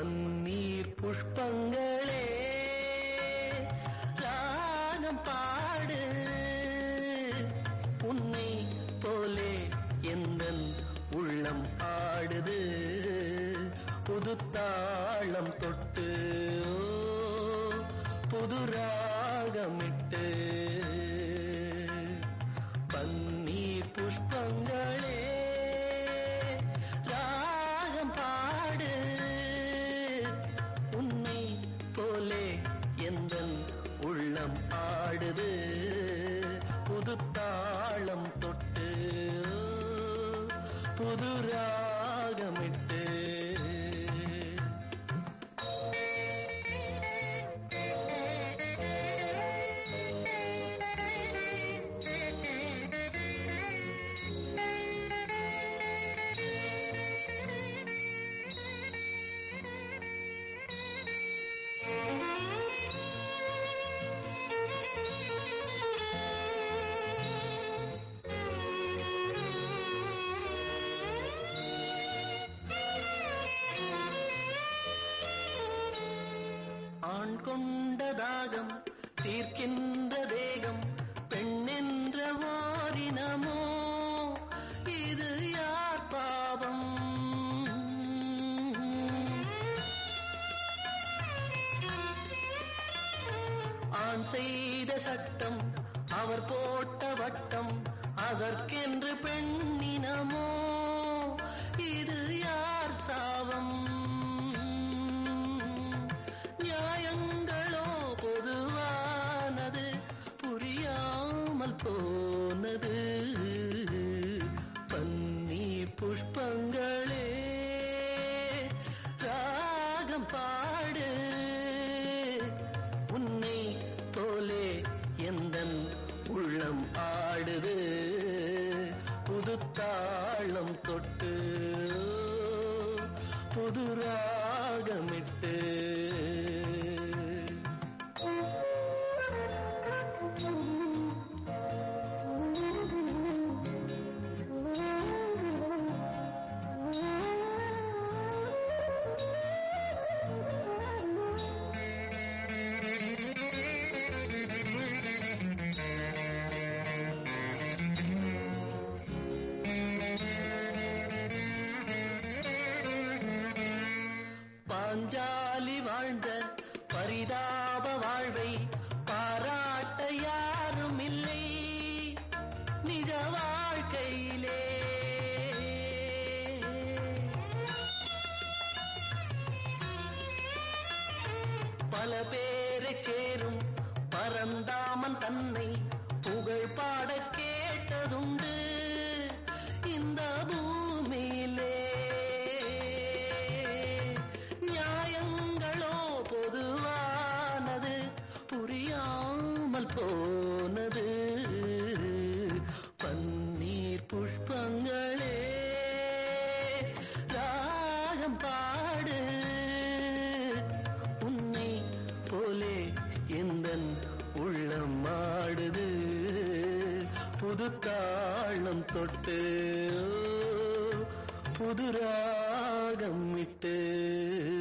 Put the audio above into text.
பன்னீர் புஷ்பங்களே ராகம் பாடு உன்னை போலே எந்தன் உள்ளம் ஆடுது புது தாளம் தொட்டு ஓ, புது ராகமிட்டு பன்னீர் புஷ்பங்களே ராகம் பாடு உன்னை போலே எந்தன் உள்ளம் ஆடுது புது தாளம் தொட்டு புது ராகமிட்டு ஆண் கொண்ட தாகம் தீர்க்கின்ற தேகம் பெண்ணென்ற வாரினமோ இது யார் பாவம் ஆண் செய்த சட்டம் அவர் போட்ட வட்டம் அதற்கென்று பெண்ணினமோ இது யார் சாவம் நியாயங்களோ பொதுவானது புரியாமல் போனது பன்னீர் புஷ்பங்களே ராகம் பாடு உன்னை போலே எந்தன் உள்ளம் ஆடுது புது தாளம் தொட்டு புது ராகமிட்டு பாஞ்சாலி வாழ்ந்த பரிதாப வாழ்வை பாராட்ட யாரும் இல்லை நிஜ வாழ்க்கையிலே பல பேரை சேரும் பரந்தாமன் தன்னை புகழ் பாட கேட்டதுண்டு இந்த பூமியிலே நியாயங்களோ பொதுவானது புரியாமல் போனது பன்னீர் புஷ்பங்களே ராகம் பாடு உன்னை போலே எந்தன் உள்ளம் ஆடுது புது தாளம் தொட்டு புது ராகம் விட்டு